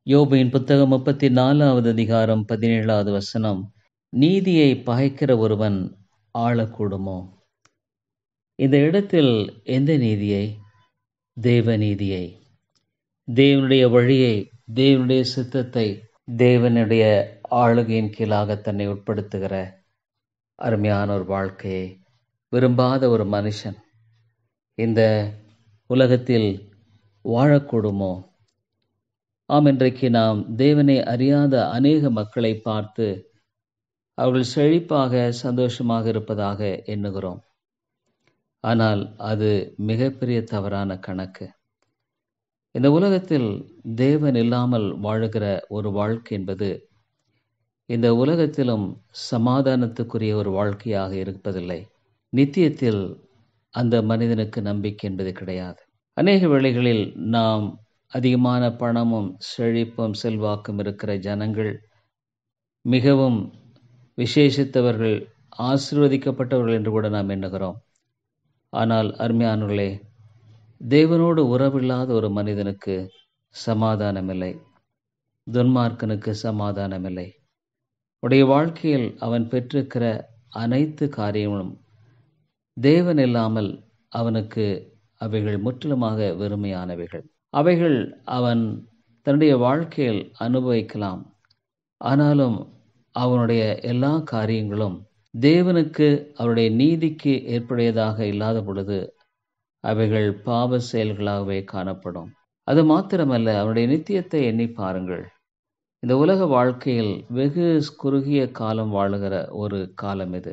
யோபின் புத்தகம் முப்பத்தி நாலாவது அதிகாரம் பதினேழாவது வசனம் நீதியை பகைக்கிற ஒருவன் ஆளக்கூடுமோ இந்த இடத்தில் எந்த நீதியை தேவ நீதியை தேவனுடைய வழியை தேவனுடைய சித்தத்தை தேவனுடைய ஆளுகையின் கீழாக தன்னை உட்படுத்துகிற அருமையான ஒரு வாழ்க்கையை விரும்பாத ஒரு மனுஷன் இந்த உலகத்தில் வாழக்கூடுமோ ஆம் இன்றைக்கு நாம் தேவனை அறியாத அநேக மக்களை பார்த்து அவர்கள் செழிப்பாக சந்தோஷமாக இருப்பதாக எண்ணுகிறோம் ஆனால் அது மிகப்பெரிய தவறான கணக்கு இந்த உலகத்தில் தேவன் இல்லாமல் வாழுகிற ஒரு வாழ்க்கை என்பது இந்த உலகத்திலும் சமாதானத்துக்குரிய ஒரு வாழ்க்கையாக இருப்பதில்லை நித்தியத்தில் அந்த மனிதனுக்கு நம்பிக்கை என்பது கிடையாது அநேக வேளைகளில் நாம் அதிகமான பணமும் செழிப்பும் செல்வாக்கும் இருக்கிற ஜனங்கள் மிகவும் விசேஷித்தவர்கள் ஆசீர்வதிக்கப்பட்டவர்கள் என்று கூட நாம் எண்ணுகிறோம் ஆனால் அருமையானவர்களே தேவனோடு உறவில்லாத ஒரு மனிதனுக்கு சமாதானமில்லை துன்மார்க்கனுக்கு சமாதானமில்லை உடைய வாழ்க்கையில் அவன் பெற்றிருக்கிற அனைத்து காரியங்களும் தேவன் இல்லாமல் அவனுக்கு அவைகள் முற்றிலுமாக வெறுமையானவைகள் அவைகள் அவன் தன்னுடைய வாழ்க்கையில் அனுபவிக்கலாம் ஆனாலும் அவனுடைய எல்லா காரியங்களும் தேவனுக்கு அவருடைய நீதிக்கு ஏற்புடையதாக இல்லாத பொழுது அவைகள் பாவ செயல்களாகவே காணப்படும் அது மாத்திரமல்ல அவனுடைய நித்தியத்தை எண்ணி பாருங்கள் இந்த உலக வாழ்க்கையில் வெகு குறுகிய காலம் வாழுகிற ஒரு காலம் இது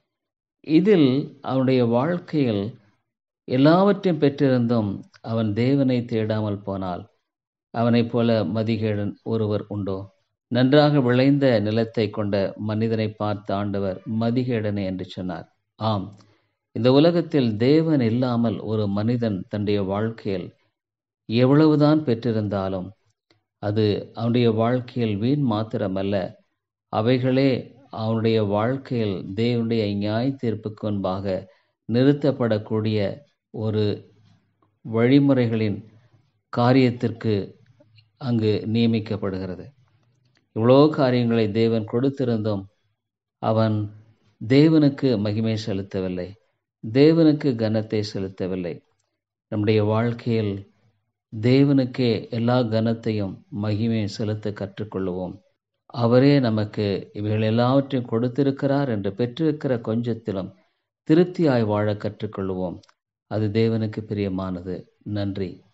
இதில் அவனுடைய வாழ்க்கையில் எல்லாவற்றையும் பெற்றிருந்தும் அவன் தேவனை தேடாமல் போனால் அவனைப் போல மதிகேடன் ஒருவர் உண்டோ நன்றாக விளைந்த நிலத்தை கொண்ட மனிதனை பார்த்த ஆண்டவர் மதிகேடனே என்று சொன்னார் ஆம் இந்த உலகத்தில் தேவன் இல்லாமல் ஒரு மனிதன் தன்னுடைய வாழ்க்கையில் எவ்வளவுதான் பெற்றிருந்தாலும் அது அவனுடைய வாழ்க்கையில் வீண் மாத்திரமல்ல அவைகளே அவனுடைய வாழ்க்கையில் தேவனுடைய நியாய தீர்ப்புக்கு முன்பாக நிறுத்தப்படக்கூடிய ஒரு வழிமுறைகளின் காரியத்திற்கு அங்கு நியமிக்கப்படுகிறது இவ்வளோ காரியங்களை தேவன் கொடுத்திருந்தும் அவன் தேவனுக்கு மகிமை செலுத்தவில்லை தேவனுக்கு கனத்தை செலுத்தவில்லை நம்முடைய வாழ்க்கையில் தேவனுக்கே எல்லா கனத்தையும் மகிமையும் செலுத்த கற்றுக்கொள்வோம் அவரே நமக்கு இவைகள் எல்லாவற்றையும் கொடுத்திருக்கிறார் என்று பெற்றிருக்கிற கொஞ்சத்திலும் திருப்தியாய் வாழ கற்றுக்கொள்வோம் அது தேவனுக்கு பிரியமானது நன்றி